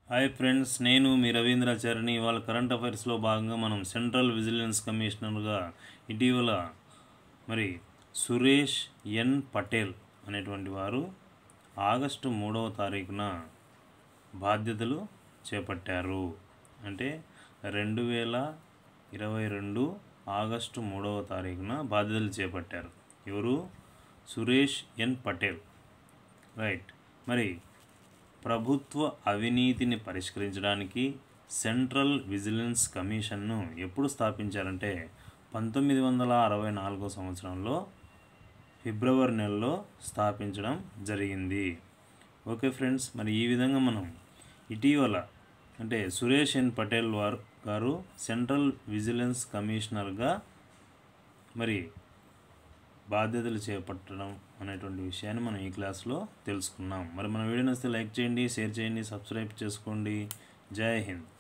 hi friends నేను మీ రవీంద్రాచారిని ఇవాళ current అఫైర్స్లో భాగంగా మనం సెంట్రల్ విజిలెన్స్ కమిషనర్గా ఇటీవల మరి సురేష్ ఎన్ పటేల్ అనేటువంటి వారు ఆగస్టు మూడవ తారీఖున బాధ్యతలు చేపట్టారు అంటే రెండు వేల ఇరవై రెండు ఆగస్టు మూడవ తారీఖున బాధ్యతలు చేపట్టారు ఎవరు సురేష్ ఎన్ పటేల్ రైట్ మరి ప్రభుత్వ అవినీతిని పరిష్కరించడానికి సెంట్రల్ విజిలెన్స్ కమిషన్ను ఎప్పుడు స్థాపించారంటే పంతొమ్మిది వందల అరవై నాలుగో సంవత్సరంలో ఫిబ్రవరి నెలలో స్థాపించడం జరిగింది ఓకే ఫ్రెండ్స్ మరి ఈ విధంగా మనం ఇటీవల అంటే సురేష్ ఎన్ పటేల్ వారు గారు సెంట్రల్ విజిలెన్స్ కమిషనర్గా మరి బాధ్యతలు చేపట్టడం అనేటువంటి విషయాన్ని మనం ఈ క్లాస్లో తెలుసుకున్నాం మరి మన వీడియో నచ్చితే లైక్ చేయండి షేర్ చేయండి సబ్స్క్రైబ్ చేసుకోండి జై హింద్